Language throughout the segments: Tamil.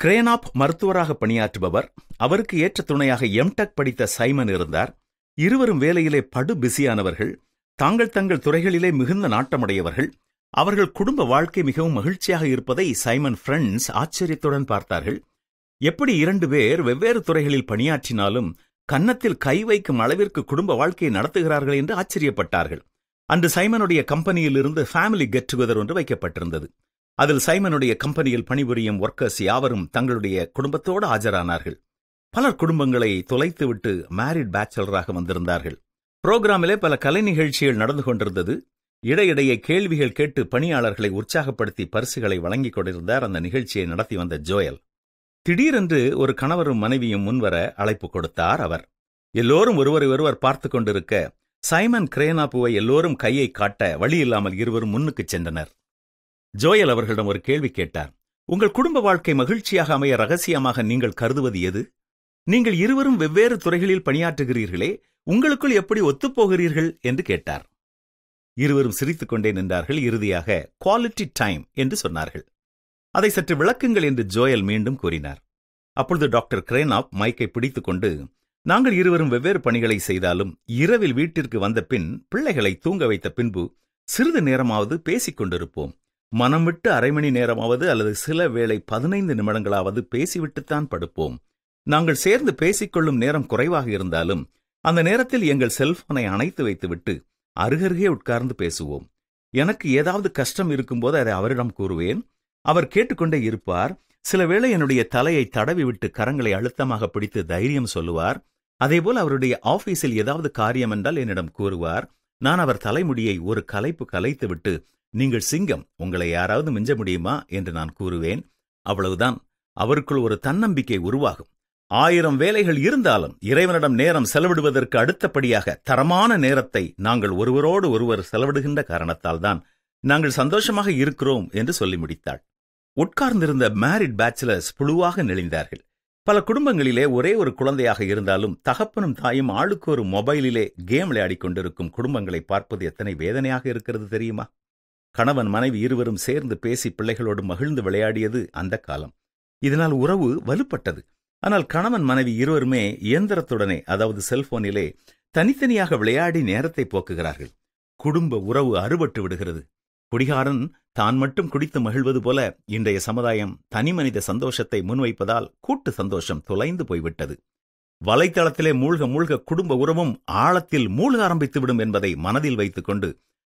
கிரேனாப் மருத்துவராக பணியாற்றுபவர் அவருக்கு ஏற்ற துணையாக எம்டெக் படித்த சைமன் இருந்தார் இருவரும் வேலையிலே படு பிஸியானவர்கள் தாங்கள் தங்கள் துறைகளிலே மிகுந்த நாட்டமுடையவர்கள் அவர்கள் குடும்ப வாழ்க்கை மிகவும் மகிழ்ச்சியாக இருப்பதை சைமன் ஃப்ரெண்ட்ஸ் ஆச்சரியத்துடன் பார்த்தார்கள் எப்படி இரண்டு பேர் வெவ்வேறு துறைகளில் பணியாற்றினாலும் கன்னத்தில் கை வைக்கும் அளவிற்கு குடும்ப வாழ்க்கையை நடத்துகிறார்கள் என்று ஆச்சரியப்பட்டார்கள் அன்று சைமனுடைய கம்பெனியில் இருந்து ஃபேமிலி கெட் டுகெதர் ஒன்று வைக்கப்பட்டிருந்தது அதில் சைமனுடைய கம்பெனியில் பணிபுரியும் ஒர்க்கர்ஸ் யாவரும் தங்களுடைய குடும்பத்தோடு ஆஜரானார்கள் பலர் குடும்பங்களை தொலைத்துவிட்டு மேரிட் பேச்சலராக வந்திருந்தார்கள் புரோகிராமிலே பல கலை நிகழ்ச்சிகள் நடந்து கொண்டிருந்தது இடையிடையே கேள்விகள் கேட்டு பணியாளர்களை உற்சாகப்படுத்தி பரிசுகளை வழங்கிக் கொண்டிருந்தார் அந்த நிகழ்ச்சியை நடத்தி வந்த ஜோயல் திடீரென்று ஒரு கணவரும் மனைவியும் முன்வர அழைப்பு கொடுத்தார் அவர் எல்லோரும் ஒருவரை ஒருவர் பார்த்து கொண்டிருக்க சைமன் கிரேனாப்புவை எல்லோரும் கையை காட்ட வழியில்லாமல் இருவரும் முன்னுக்குச் சென்றனர் ஜோயல் அவர்களிடம் ஒரு கேள்வி கேட்டார் உங்கள் குடும்ப வாழ்க்கை மகிழ்ச்சியாக அமைய ரகசியமாக நீங்கள் கருதுவது எது நீங்கள் இருவரும் வெவ்வேறு துறைகளில் பணியாற்றுகிறீர்களே உங்களுக்குள் எப்படி ஒத்துப்போகிறீர்கள் என்று கேட்டார் இருவரும் சிரித்துக்கொண்டே நின்றார்கள் இறுதியாக குவாலிட்டி டைம் என்று சொன்னார்கள் அதை சற்று விளக்குங்கள் என்று ஜோயல் மீண்டும் கூறினார் அப்பொழுது டாக்டர் கிரேனாப் மைக்கை பிடித்துக்கொண்டு நாங்கள் இருவரும் வெவ்வேறு பணிகளை செய்தாலும் இரவில் வீட்டிற்கு வந்த பின் பிள்ளைகளை தூங்க வைத்த பின்பு சிறிது நேரமாவது பேசிக் கொண்டிருப்போம் மனம் விட்டு அரை மணி நேரமாவது அல்லது சில வேளை பதினைந்து நிமிடங்களாவது பேசிவிட்டுத்தான் படுப்போம் நாங்கள் சேர்ந்து பேசிக்கொள்ளும் நேரம் குறைவாக இருந்தாலும் அந்த நேரத்தில் எங்கள் செல்போனை அணைத்து வைத்துவிட்டு அருகருகே உட்கார்ந்து பேசுவோம் எனக்கு ஏதாவது கஷ்டம் இருக்கும்போது அதை அவரிடம் கூறுவேன் அவர் கேட்டுக்கொண்டே இருப்பார் சில வேளை என்னுடைய தலையை தடவி விட்டு கரங்களை அழுத்தமாக பிடித்து தைரியம் சொல்லுவார் அதேபோல் அவருடைய ஆபீஸில் ஏதாவது காரியம் என்றால் என்னிடம் கூறுவார் நான் அவர் தலைமுடியை ஒரு கலைப்பு கலைத்துவிட்டு நீங்கள் சிங்கம் உங்களை யாராவது மிஞ்ச முடியுமா என்று நான் கூறுவேன் அவ்வளவுதான் அவருக்குள் ஒரு தன்னம்பிக்கை உருவாகும் ஆயிரம் வேலைகள் இருந்தாலும் இறைவனிடம் நேரம் செலவிடுவதற்கு அடுத்தபடியாக தரமான நேரத்தை நாங்கள் ஒருவரோடு ஒருவர் செலவிடுகின்ற காரணத்தால்தான் நாங்கள் சந்தோஷமாக இருக்கிறோம் என்று சொல்லி முடித்தாள் உட்கார்ந்திருந்த மேரிட் பேச்சுலர்ஸ் புழுவாக நெளிந்தார்கள் பல குடும்பங்களிலே ஒரே ஒரு குழந்தையாக இருந்தாலும் தகப்பனும் தாயும் ஆளுக்கு ஒரு மொபைலிலே கேம் விளையாடிக் கொண்டிருக்கும் குடும்பங்களை பார்ப்பது எத்தனை வேதனையாக இருக்கிறது தெரியுமா கணவன் மனைவி இருவரும் சேர்ந்து பேசி பிள்ளைகளோடு மகிழ்ந்து விளையாடியது அந்த காலம் இதனால் உறவு வலுப்பட்டது ஆனால் கணவன் மனைவி இருவருமே இயந்திரத்துடனே அதாவது செல்போனிலே தனித்தனியாக விளையாடி நேரத்தை போக்குகிறார்கள் குடும்ப உறவு அறுபட்டு விடுகிறது குடிகாரன் தான் மட்டும் குடித்து மகிழ்வது போல இன்றைய சமுதாயம் தனிமனித சந்தோஷத்தை முன்வைப்பதால் கூட்டு சந்தோஷம் தொலைந்து போய்விட்டது வலைத்தளத்திலே மூழ்க மூழ்க குடும்ப உறவும் ஆழத்தில் மூழ்க ஆரம்பித்துவிடும் என்பதை மனதில் வைத்துக்கொண்டு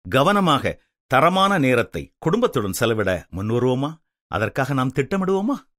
கவனமாக தரமான நேரத்தை குடும்பத்துடன் செலவிட முன்வருவோமா அதற்காக நாம் திட்டமிடுவோமா